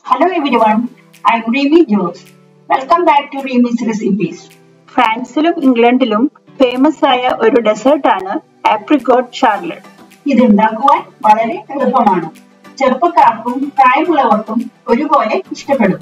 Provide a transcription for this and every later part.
Hello everyone, I'm Remy Jose. Welcome back to Remy's Recipes. ഫ്രാൻസിലും ഇംഗ്ലണ്ടിലും famous ആയ ഒരു ഡെസേർട്ടാണ് ആപ്രിക്കോട്ട് ഷാർലറ്റ് ഇത് ഉണ്ടാക്കുവാൻ വളരെ എളുപ്പമാണ് ചെറുപ്പക്കാർക്കും പ്രായമുള്ളവർക്കും ഒരുപോലെ ഇഷ്ടപ്പെടും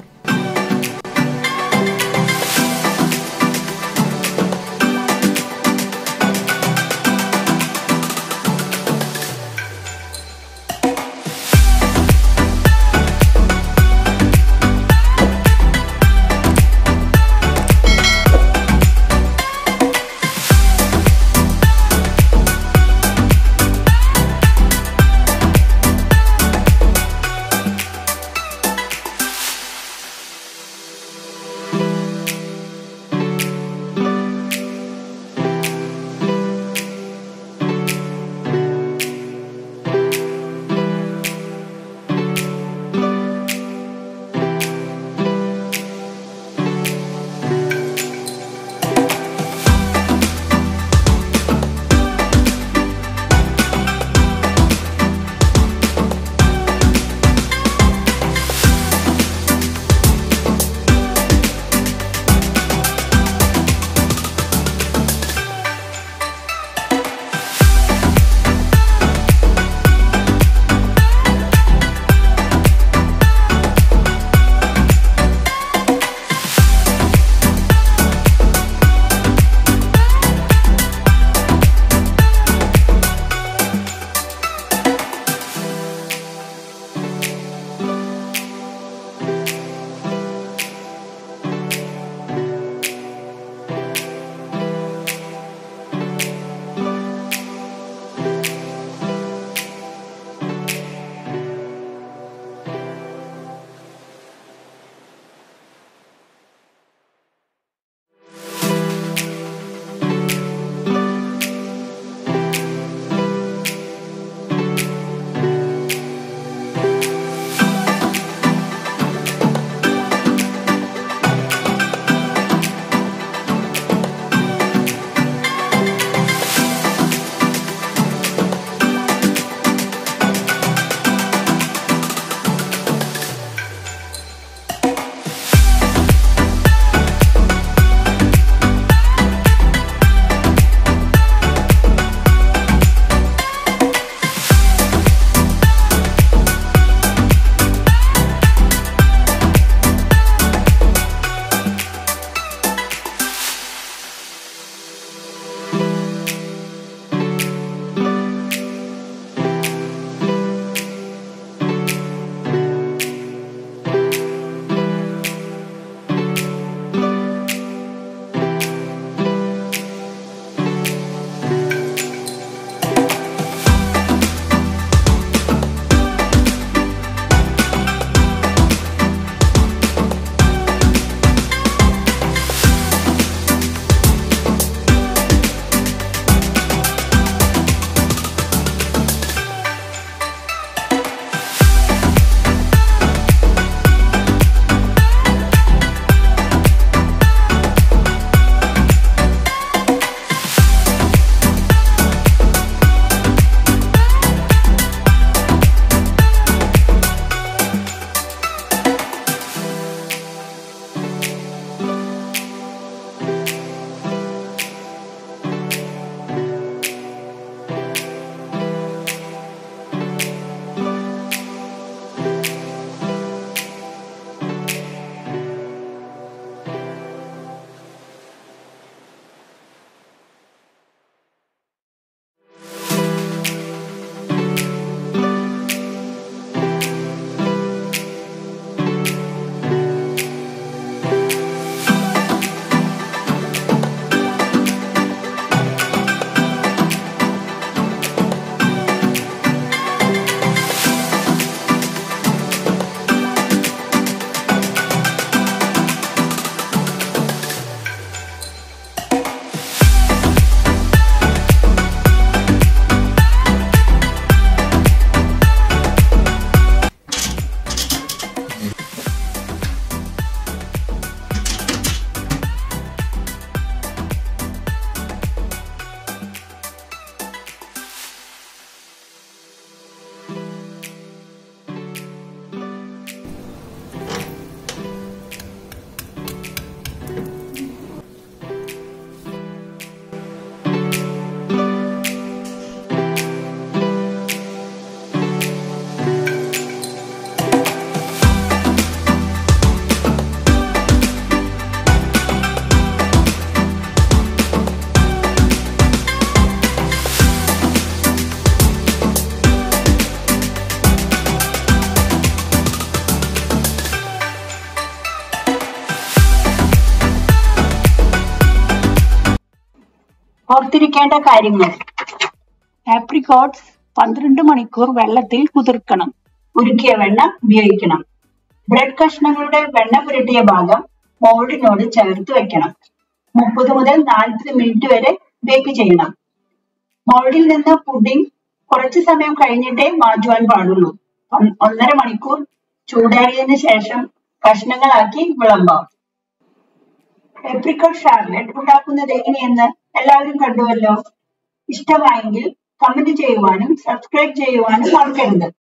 ഓർത്തിരിക്കേണ്ട കാര്യങ്ങൾ ആപ്രിക്കോട്ട്സ് പന്ത്രണ്ട് മണിക്കൂർ വെള്ളത്തിൽ കുതിർക്കണം ഉരുക്കിയ വെണ്ണ ഉപയോഗിക്കണം ബ്രെഡ് കഷ്ണങ്ങളുടെ വെണ്ണ പുരട്ടിയ ഭാഗം മോൾഡിനോട് ചേർത്ത് വെക്കണം മുപ്പത് മുതൽ നാൽപ്പത് മിനിറ്റ് വരെ ബേക്ക് ചെയ്യണം മോൾഡിൽ നിന്ന് പുഡിംഗ് കുറച്ചു സമയം കഴിഞ്ഞിട്ടേ മാറ്റുവാൻ പാടുള്ളൂ ഒ- ഒന്നര മണിക്കൂർ ചൂടാറിയതിനു ശേഷം കഷ്ണങ്ങളാക്കി വിളമ്പാം എപ്രിക്കോട്ട് ഷാർലറ്റ് ഉണ്ടാക്കുന്നത് എങ്ങനെയെന്ന് എല്ലാവരും കണ്ടുവല്ലോ ഇഷ്ടമായെങ്കിൽ കമന്റ് ചെയ്യുവാനും സബ്സ്ക്രൈബ് ചെയ്യുവാനും മറക്കരുത്